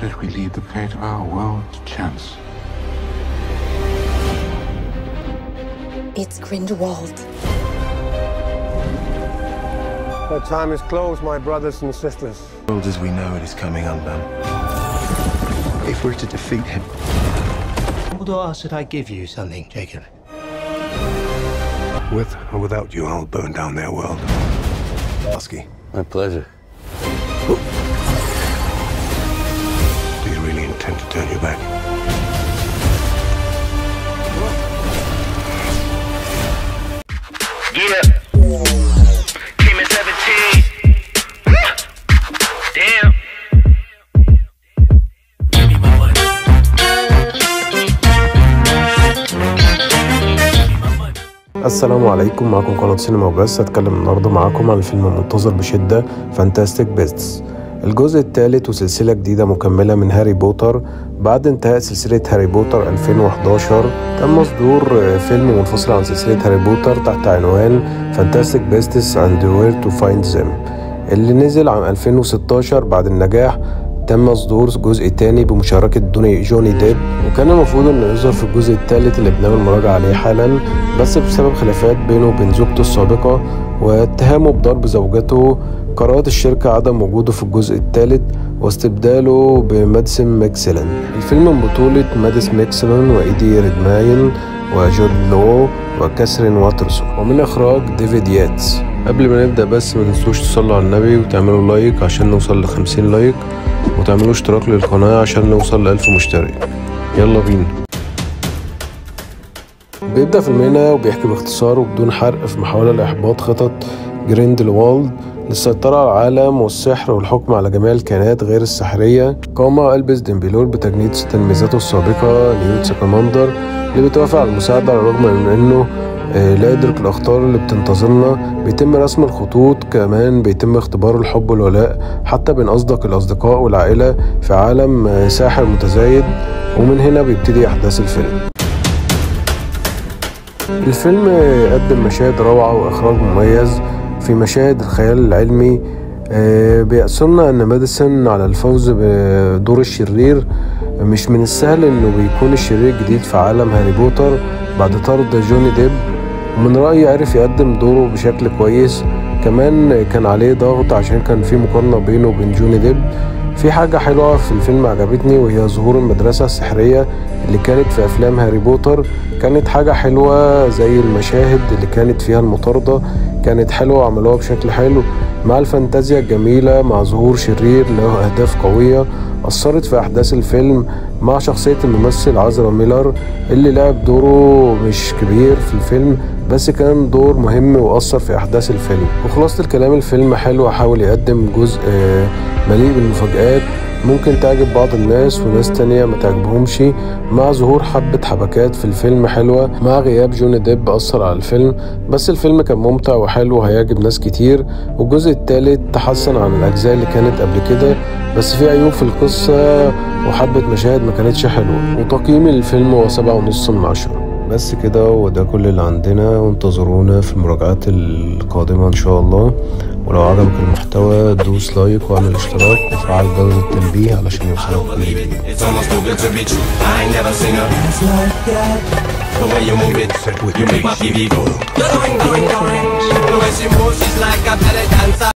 did we leave the fate of our world to chance? It's Grindelwald. The time is close, my brothers and sisters. The world as we know it is coming undone. If we're to defeat him, Dumbledore asked that I give you something, Jacob. With or without you, I'll burn down their world. Husky. My pleasure. Do you really intend to turn your back? Yeah. Came in 17. Damn. السلام عليكم معكم قناة سينما وبس هتكلم النهاردة معاكم عن الفيلم المنتظر بشدة فانتاستيك بيستس الجزء الثالث وسلسلة جديدة مكملة من هاري بوتر بعد انتهاء سلسلة هاري بوتر 2011 تم إصدار فيلم منفصل عن سلسلة هاري بوتر تحت عنوان فانتاستيك بيستس اند وير تو فايند زم اللي نزل عام 2016 بعد النجاح تم إصدار جزء تاني بمشاركة دوني جوني ديب وكان المفروض إنه يظهر في الجزء التالت اللي بنعمل مراجعة عليه حالا بس بسبب خلافات بينه وبين زوجته السابقة واتهامه بضرب زوجته قررت الشركة عدم وجوده في الجزء الثالث واستبداله بمادسن ميكسلن الفيلم من بطولة مادس ميكسلن وإيدي ريدماين وجود لو وكاثرين واترسون ومن إخراج ديفيد ياتس قبل ما نبدأ بس ما تنسوش تصلوا على النبي وتعملوا لايك عشان نوصل لخمسين لايك وتعملوا اشتراك للقناة عشان نوصل لألف مشترك يلا بينا بيبدأ فيلمنا وبيحكي باختصار وبدون حرق في محاولة لإحباط خطط جريندلوالد للسيطرة على العالم والسحر والحكم على جميع الكائنات غير السحرية قام ألبس ديمبلور بتجنيد تلميذته السابقة نيوت سكاماندر اللي بتوافق على المساعدة على الرغم من إنه آه، لا يدرك الأخطار اللي بتنتظرنا بيتم رسم الخطوط كمان بيتم اختبار الحب والولاء حتى بين أصدق الأصدقاء والعائلة في عالم آه، ساحر متزايد ومن هنا بيبتدي أحداث الفيلم الفيلم قدم مشاهد روعة وإخراج مميز في مشاهد الخيال العلمي آه، بيأسرنا أن ماديسون على الفوز بدور الشرير مش من السهل إنه بيكون الشرير الجديد في عالم هاري بوتر بعد طرد جوني ديب ومن رأيي عرف يقدم دوره بشكل كويس كمان كان عليه ضغط عشان كان في مقارنة بينه وبين جوني ديب في حاجة حلوة في الفيلم عجبتني وهي ظهور المدرسة السحرية اللي كانت في أفلام هاري بوتر كانت حاجة حلوة زي المشاهد اللي كانت فيها المطاردة كانت حلوة وعملوها بشكل حلو مع الفانتازيا الجميلة مع ظهور شرير له أهداف قوية أثرت في أحداث الفيلم مع شخصية الممثل عزرا ميلر اللي لعب دوره مش كبير في الفيلم بس كان دور مهم وأثر في أحداث الفيلم وخلاصة الكلام الفيلم حلو حاول يقدم جزء آه، مليء بالمفاجآت ممكن تعجب بعض الناس وناس تانية ما تعجبهمش مع ظهور حبة حبكات في الفيلم حلوة مع غياب جوني ديب أثر على الفيلم بس الفيلم كان ممتع وحلو وهيعجب ناس كتير والجزء التالت تحسن عن الأجزاء اللي كانت قبل كده بس في عيوب في القصة وحبة مشاهد ما كانتش حلوة وتقييمي للفيلم هو سبعة ونص من عشرة بس كده وده كل اللي عندنا وانتظرونا في المراجعات القادمة إن شاء الله ولو عجبك المحتوى دوس لايك واعمل اشتراك وفعل جرس التنبيه علشان يوصلك كل جديد It's almost too good to be true. I ain't never seen a dance like that. The way you move it, you make my TV go. The way she moves, she's like a belly dancer.